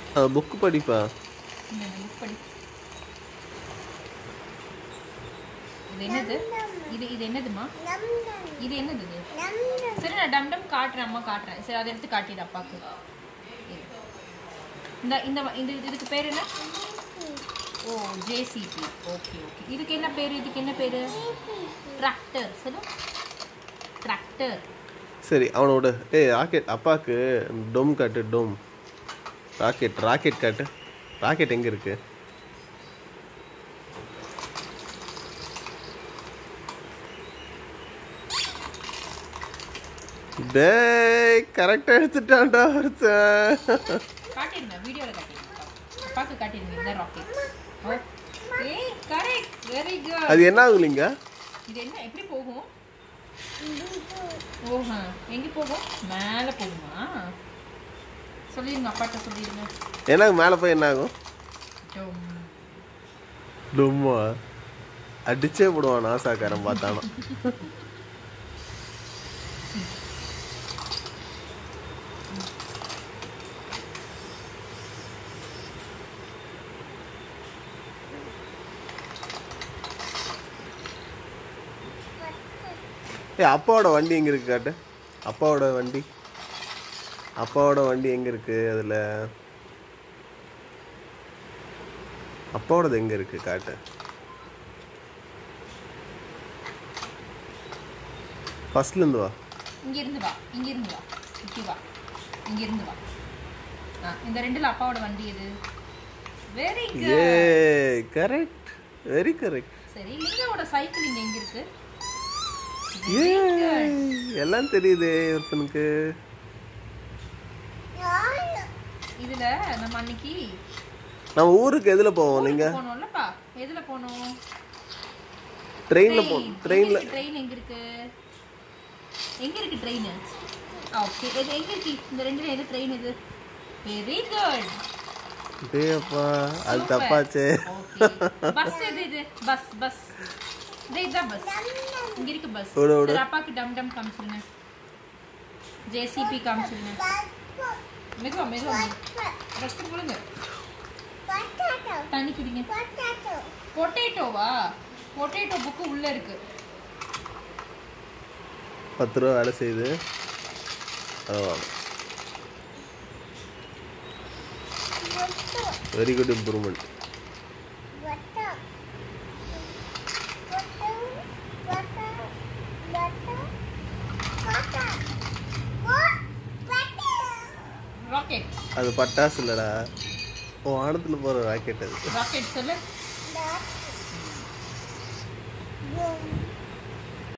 Book படிப்பா இந்த book படி இது என்னது இது இது என்னதுமா இது என்னது இது சரி நான் டம் டம் காட்டுறேன் அம்மா காட்டுறேன் சரி அதை எடுத்து காட்டிடு அப்பாக்கு இந்த இந்த இந்த இதுக்கு பேர் என்ன ஓ ஜேசிபி ஓகே ஓகே இதுக்கு என்ன பேர் இதுக்கு என்ன பேர் டிராக்டர் சொல்லு டிராக்டர் சரி அவனோட ஏய் ராக்கெட் அப்பாவுக்கு டொம் காட்டு டொம் ராக்கெட் ராக்கெட் காட்டு ராக்கெட் எங்கே இருக்கு டேய் கரெக்டாக எடுத்துட்டான்டா ஒருத்தன் காட்டிடுங்க வீடியோவில் காட்டிடுங்க அப்பாவுக்கு காட்டிடுங்க இந்த rocket okay correct very good அது என்ன ஆகுலிங்க இது என்ன எப்படி போகும் ஓஹா எங்க போகும் மேலே போகுமா சொல்லிடுங்க அப்பாட்ட சொல்லிடுங்க என்ன மேலே போய் என்ன ஆகும் டும். டொம்மா அடிச்சே போடுவான் நாசாக்காரன் பார்த்தானோ ஏ அப்பாவோட வண்டி எங்க இருக்கு காட்டு அப்பாவோட வண்டி அப்பாவோட வண்டி எங்க இருக்கு அதுல அப்பாவோடது எங்க இருக்கு காட்டு ஃபர்ஸ்ட்ல இருந்து வா இங்க இருந்து வா இங்க இருந்து வா இப்படி வா இங்க இருந்து வா ஆ, இந்த ரெண்டுல அப்பாவோட வண்டி எது வெரி குட் ஏ கரெக்ட் வெரி கரெக்ட் சரி லிங்காவோட சைக்கிள் இங்க எங்க இருக்கு ஏ எல்லாம் தெரியுதே ஒருத்தனுக்கு இதுல நம்ம அன்னைக்கு நம்ம ஊருக்கு எதுல போவோம் நீங்க போனோம்லப்பா எதுல போனோம் ட்ரெயின்ல போ ட்ரெயின்ல ட்ரெயின் எங்க இருக்கு எங்க இருக்கு ட்ரெயின் ஓகே இது எங்க இருக்கு இந்த ரெண்டுல எது ட்ரெயின் இது வெரி குட் டேய் அப்பா அது தப்பாச்சே ஓகே பஸ் எது இது பஸ் பஸ் இதே இதான் பஸ் இங்க இருக்கு பஸ் விடு, விடு. சரி அப்பாக்கு டம் டம் காமிச்சிருங்க ஜேசிபி காமிச்சிருங்க மெதுவா மெதுவா ஃபஸ்ட்டு கொடுங்க தண்ணி குடிங்க பொட்டேட்டோவா பொட்டேட்டோ புக்கு உள்ள இருக்கு பத்து ரூபா வேலை செய்யுது பரவாயில்ல வெரி குட் இம்ப்ரூவ்மெண்ட் ராக்கெட் அது பட்டாசு இல்லடா ஓ வானத்துல போற ராக்கெட் அது ராக்கெட் சொல்லு